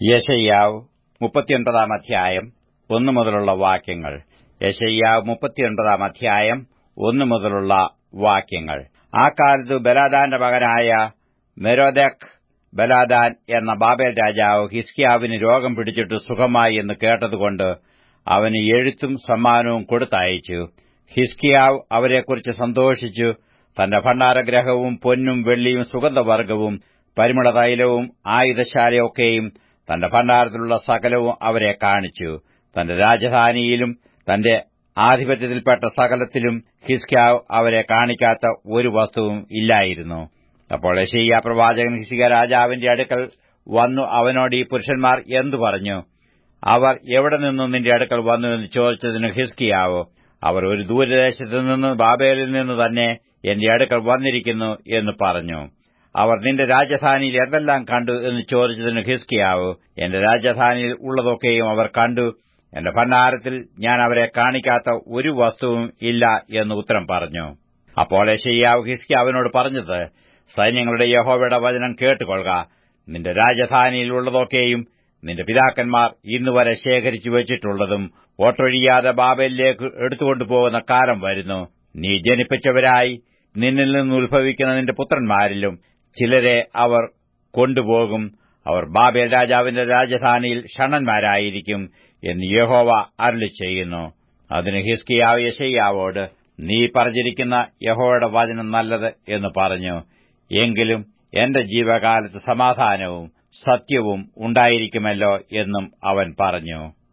യശയ്യാവ് മുപ്പത്തിയൊൻപതാം അധ്യായം ഒന്നു മുതലുള്ള വാക്യങ്ങൾ യശയ്യാവ് മുപ്പത്തിയൊൻപതാം അധ്യായം ഒന്നു മുതലുള്ള വാക്യങ്ങൾ ആ കാലത്ത് ബലാദാന്റെ മകനായ മെരോദക് ബലാദാൻ എന്ന ബാബേൽ രാജാവ് ഹിസ്കിയാവിന് രോഗം പിടിച്ചിട്ട് സുഖമായി എന്ന് കേട്ടതുകൊണ്ട് അവന് എഴുത്തും സമ്മാനവും കൊടുത്തയച്ചു ഹിസ്കിയാവ് അവരെക്കുറിച്ച് സന്തോഷിച്ചു തന്റെ ഭണ്ഡാരഗ്രഹവും പൊന്നും വെള്ളിയും സുഗന്ധവർഗവും പരിമളതൈലവും ആയുധശാലയൊക്കെയും തന്റെ ഭണ്ഡാരത്തിലുള്ള സകലവും അവരെ കാണിച്ചു തന്റെ രാജധാനിയിലും തന്റെ ആധിപത്യത്തിൽപ്പെട്ട സകലത്തിലും ഹിസ്കിയാവ് അവരെ കാണിക്കാത്ത ഒരു വസ്തുവും ഇല്ലായിരുന്നു അപ്പോൾ യശയ്യ പ്രവാചകൻ ഹിസ്കിയ രാജാവിന്റെ അടുക്കൽ വന്നു അവനോട് ഈ പുരുഷന്മാർ എന്തു പറഞ്ഞു അവർ എവിടെ നിന്നു നിന്റെ അടുക്കൽ വന്നു എന്ന് ചോദിച്ചതിന് ഹിസ്കിയാവ് അവർ ഒരു ദൂരദേശത്തു നിന്ന് ബാബേലിൽ നിന്ന് തന്നെ എന്റെ അടുക്കൽ വന്നിരിക്കുന്നു എന്ന് പറഞ്ഞു അവർ നിന്റെ രാജധാനിയിൽ എന്തെല്ലാം കണ്ടു എന്ന് ചോദിച്ചതിന് ഹിസ്കിയാവ് എന്റെ രാജധാനിയിൽ ഉള്ളതൊക്കെയും അവർ കണ്ടു എന്റെ ഭണ്ഡാരത്തിൽ ഞാൻ അവരെ കാണിക്കാത്ത ഒരു വസ്തുവും ഇല്ല എന്ന് ഉത്തരം പറഞ്ഞു അപ്പോൾ യശയ്യാവ് ഹിസ്കിയാവിനോട് പറഞ്ഞത് സൈന്യങ്ങളുടെ യഹോവയുടെ വചനം കേട്ടുകൊള്ളുക നിന്റെ രാജധാനിയിൽ ഉള്ളതൊക്കെയും നിന്റെ പിതാക്കന്മാർ ഇന്നുവരെ ശേഖരിച്ചു വച്ചിട്ടുള്ളതും ഓട്ടൊഴിയാതെ ബാബലിലേക്ക് എടുത്തുകൊണ്ടുപോകുന്ന കാലം വരുന്നു നീ ജനിപ്പിച്ചവരായി നിന്നിൽ നിന്ന് ഉത്ഭവിക്കുന്ന നിന്റെ പുത്രന്മാരിലും ചിലരെ അവർ കൊണ്ടുപോകും അവർ ബാബേൽ രാജാവിന്റെ രാജധാനിയിൽ ഷണന്മാരായിരിക്കും എന്ന് യഹോവ അരുളി ചെയ്യുന്നു അതിന് ഹിസ്കിയാവ് യശയ്യാവോട് നീ പറഞ്ഞിരിക്കുന്ന യഹോവയുടെ വചനം നല്ലത് എന്ന് പറഞ്ഞു എങ്കിലും എന്റെ ജീവകാലത്ത് സമാധാനവും സത്യവും ഉണ്ടായിരിക്കുമല്ലോ എന്നും അവൻ പറഞ്ഞു